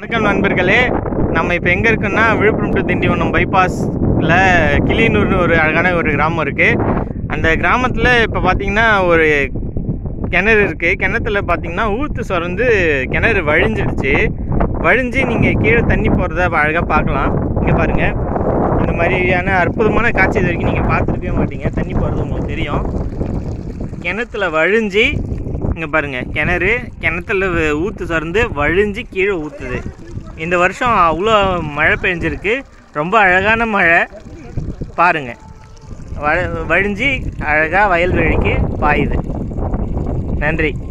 வணக்கம் நண்பர்களே நம்ம இப்போ எங்கே இருக்கோம்னா விழுப்புரம் டு திண்டிவனம் பைபாஸில் கிளியனூர்னு ஒரு அழகான ஒரு கிராமம் இருக்குது அந்த கிராமத்தில் இப்போ பார்த்தீங்கன்னா ஒரு கிணறு இருக்குது கிணத்துல பார்த்தீங்கன்னா ஊத்து சுரந்து கிணறு வழிஞ்சிடுச்சு வழிஞ்சு நீங்கள் கீழே தண்ணி போகிறத அழகாக பார்க்கலாம் இங்கே பாருங்கள் இந்த மாதிரியான அற்புதமான காட்சி இது வரைக்கும் நீங்கள் பார்த்துருக்கவே மாட்டீங்க தண்ணி போகிறது உங்களுக்கு தெரியும் கிணத்துல வழிஞ்சு இங்கே பாருங்கள் கிணறு கிணத்துல வ- ஊத்து சார்ந்து வழிஞ்சு கீழே ஊற்றுது இந்த வருஷம் அவ்வளோ மழை பெஞ்சிருக்கு ரொம்ப அழகான மழை பாருங்கள் வ வழிஞ்சு அழகாக வயல்வெளிக்கு பாயுது நன்றி